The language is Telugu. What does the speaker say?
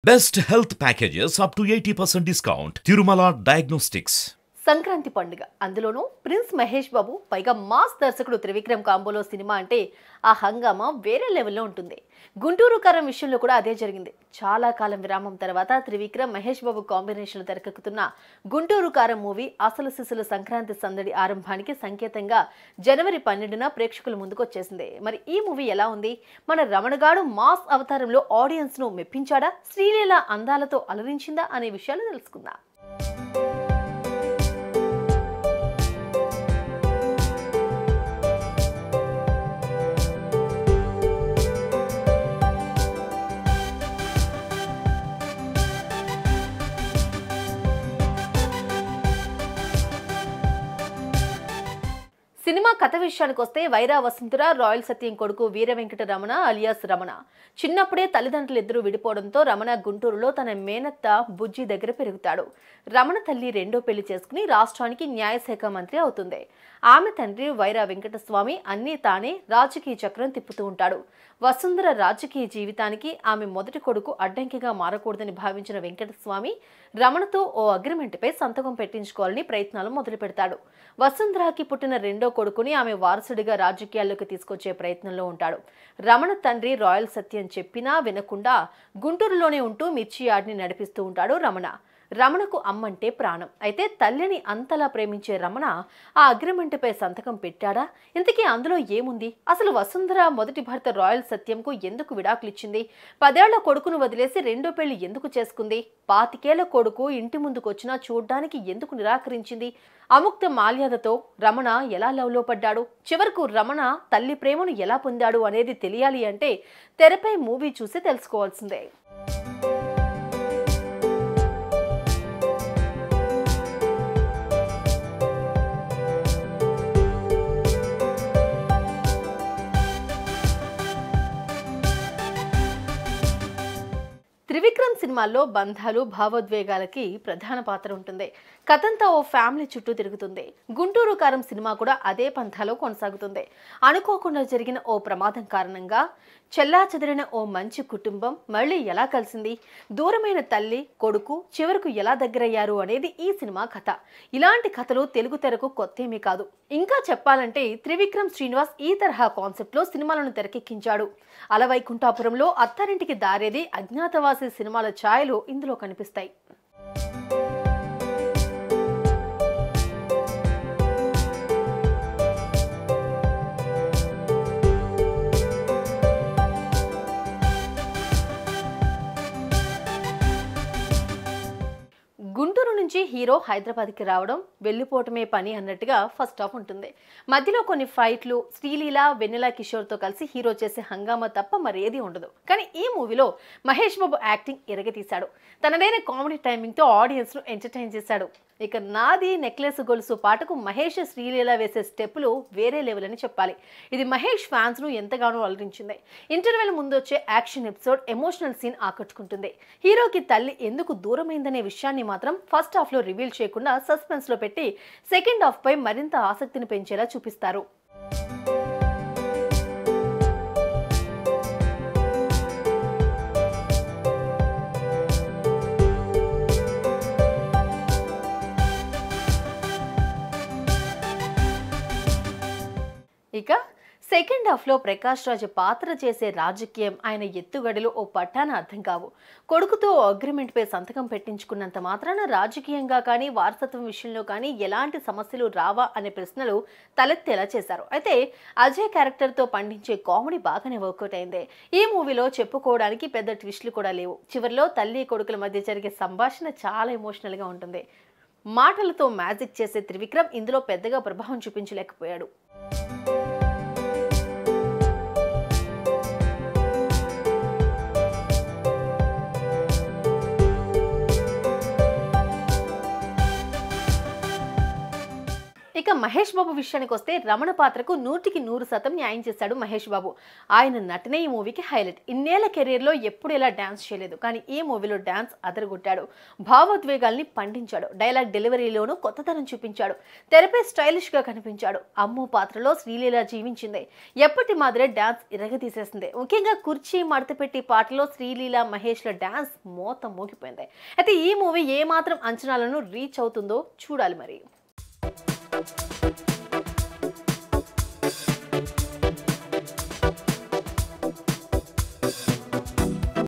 Best health packages up to 80% discount. Tirumala Diagnostics. Sankranti పండుగ అందులోనూ ప్రిన్స్ మహేష్ బాబు పైగా మాస్ దర్శకుడు త్రివిక్రమ్ కాంబోలో సినిమా అంటే ఆ హంగామా వేరే లెవెల్లో ఉంటుంది గుంటూరు కారం విషయంలో కూడా అదే జరిగింది చాలా కాలం విరామం తర్వాత త్రివిక్రమ్ మహేష్ బాబు కాంబినేషన్ తెరకెక్కుతున్న గుంటూరు కారం మూవీ అసలు సిసలు సంక్రాంతి సందడి ఆరంభానికి సంకేతంగా జనవరి పన్నెండున ప్రేక్షకుల ముందుకు వచ్చేసింది మరి ఈ మూవీ ఎలా ఉంది మన రమణగాడు మాస్ అవతారంలో ఆడియన్స్ ను మెప్పించాడా శ్రీలీల అందాలతో అలరించిందా అనే విషయాలు తెలుసుకుందాం సినిమా కథ విషయానికి వస్తే వైరా వసంతుర రాయల్ సత్యం కొడుకు వీర వెంకట రమణ అలియాస్ రమణ చిన్నప్పుడే తల్లిదండ్రులు ఇద్దరు విడిపోవడంతో రమణ గుంటూరులో తన మేనత్త బుజ్జి దగ్గర పెరుగుతాడు రమణ తల్లి రెండో పెళ్లి చేసుకుని రాష్ట్రానికి న్యాయశాఖ మంత్రి అవుతుంది ఆమె తండ్రి వైరా వెంకటస్వామి అన్నీ తానే రాజకీయ చక్రం తిప్పుతూ ఉంటాడు వసుంధర రాజకీయ జీవితానికి ఆమె మొదటి కొడుకు అడ్డంకిగా మారకూడదని భావించిన వెంకటస్వామి రమణతో ఓ అగ్రిమెంట్పై సంతకం పెట్టించుకోవాలని ప్రయత్నాలు మొదలు పెడతాడు వసుంధరాకి పుట్టిన రెండో కొడుకుని ఆమె వారసుడిగా రాజకీయాల్లోకి తీసుకొచ్చే ప్రయత్నంలో ఉంటాడు రమణ తండ్రి రాయల్ సత్యం చెప్పినా వినకుండా గుంటూరులోనే ఉంటూ మిర్చి యార్డ్ని నడిపిస్తూ ఉంటాడు రమణ రమణకు అమ్మంటే ప్రాణం అయితే తల్లిని అంతలా ప్రేమించే రమణ ఆ అగ్రిమెంట్పై సంతకం పెట్టాడా ఇంతకీ అందులో ఏముంది అసలు వసుంధర మొదటి భర్త రాయల్ సత్యంకు ఎందుకు విడాకులిచ్చింది పదేళ్ల కొడుకును వదిలేసి రెండో పెళ్లి ఎందుకు చేసుకుంది పాతికేళ్ల కొడుకు ఇంటి ముందుకొచ్చినా చూడ్డానికి ఎందుకు నిరాకరించింది అముక్త మాల్యాదతో రమణ ఎలా లవ్లో పడ్డాడు చివరకు రమణ తల్లి ప్రేమను ఎలా పొందాడు అనేది తెలియాలి అంటే తెరపై మూవీ చూసి తెలుసుకోవాల్సిందే త్రివిక్రమ్ సినిమాల్లో బంధాలు భావోద్వేగాలకి ప్రధాన పాత్ర ఉంటుంది కథంతా ఓ ఫ్యామిలీ చుట్టూ తిరుగుతుంది గుంటూరు కారం సినిమా కూడా అదే పంథాలో కొనసాగుతుంది అనుకోకుండా జరిగిన ఓ ప్రమాదం కారణంగా చెల్లా చెదిరిన ఓ మంచి కుటుంబం మళ్ళీ ఎలా కలిసింది దూరమైన తల్లి కొడుకు చివరకు ఎలా దగ్గరయ్యారు అనేది ఈ సినిమా కథ ఇలాంటి కథలు తెలుగు తెరకు కొత్తేమీ కాదు ఇంకా చెప్పాలంటే త్రివిక్రమ్ శ్రీనివాస్ ఈ తరహా కాన్సెప్ట్లో సినిమాలను తెరకెక్కించాడు అలవైకుంఠాపురంలో అత్తారింటికి దారేది అజ్ఞాతవాసి సినిమాల ఛాయలు ఇందులో కనిపిస్తాయి గుంటూరు నుంచి హీరో హైదరాబాద్కి రావడం వెళ్ళిపోవటమే పని అన్నట్టుగా ఫస్ట్ హాఫ్ ఉంటుంది మధ్యలో కొన్ని ఫైట్లు శ్రీలీల వెన్నెల కిషోర్తో కలిసి హీరో చేసే హంగామా తప్ప మరేది ఉండదు కానీ ఈ మూవీలో మహేష్ బాబు యాక్టింగ్ ఎరగతీశాడు తనదైన కామెడీ టైమింగ్తో ఆడియన్స్ను ఎంటర్టైన్ చేశాడు ఇక నాది నెక్లెస్ గొలుసు పాటకు మహేష్ శ్రీలీల వేసే స్టెప్పులు వేరే లెవెల్ అని చెప్పాలి ఇది మహేష్ ఫ్యాన్స్ను ఎంతగానో అలరించింది ఇంటర్వెల్ ముందు వచ్చే యాక్షన్ ఎపిసోడ్ ఎమోషనల్ సీన్ ఆకట్టుకుంటుంది హీరోకి తల్లి ఎందుకు దూరమైందనే విషయాన్ని మాత్రం ఫస్ట్ హాఫ్లో రివీల్ చేయకుండా సస్పెన్స్లో పెట్టి సెకండ్ హాఫ్ పై మరింత ఆసక్తిని పెంచేలా చూపిస్తారు ఇక సెకండ్ హాఫ్లో ప్రకాష్ రాజు పాత్ర చేసే రాజకీయం ఆయన ఎత్తుగడలు ఓ పట్టాన అర్థం కావు కొడుకుతో అగ్రిమెంట్పై సంతకం పెట్టించుకున్నంత మాత్రాన రాజకీయంగా కానీ వారసత్వం విషయంలో కానీ ఎలాంటి సమస్యలు రావా అనే ప్రశ్నలు తలెత్తేలా చేశారు అయితే అజయ్ క్యారెక్టర్తో పండించే కామెడీ బాగానే వర్కౌట్ అయింది ఈ మూవీలో చెప్పుకోవడానికి పెద్ద ట్విస్టులు కూడా లేవు చివరిలో తల్లి కొడుకుల మధ్య జరిగే సంభాషణ చాలా ఎమోషనల్గా ఉంటుంది మాటలతో మ్యాజిక్ చేసే త్రివిక్రమ్ ఇందులో పెద్దగా ప్రభావం చూపించలేకపోయాడు ఇక ఇక మహేష్ బాబు విషయానికి వస్తే రమణ పాత్రకు నూటికి నూరు శాతం న్యాయం చేశాడు మహేష్ బాబు ఆయన నటనే ఈ మూవీకి హైలైట్ ఇన్నేళ్ల కెరీర్లో ఎప్పుడు ఇలా డాన్స్ చేయలేదు కానీ ఈ మూవీలో డాన్స్ అదరగొట్టాడు భావోద్వేగాల్ని పండించాడు డైలాగ్ డెలివరీలోనూ కొత్తదనం చూపించాడు తెరపై స్టైలిష్ గా కనిపించాడు అమ్ము పాత్రలో శ్రీలీల జీవించింది ఎప్పటి మాదిరే డాన్స్ ఇరగదీసేసింది ముఖ్యంగా కుర్చీ మడతపెట్టి పాటలో శ్రీలీల మహేష్ల డాన్స్ మోత మోగిపోయింది అయితే ఈ మూవీ ఏ మాత్రం అంచనాలను రీచ్ అవుతుందో చూడాలి మరి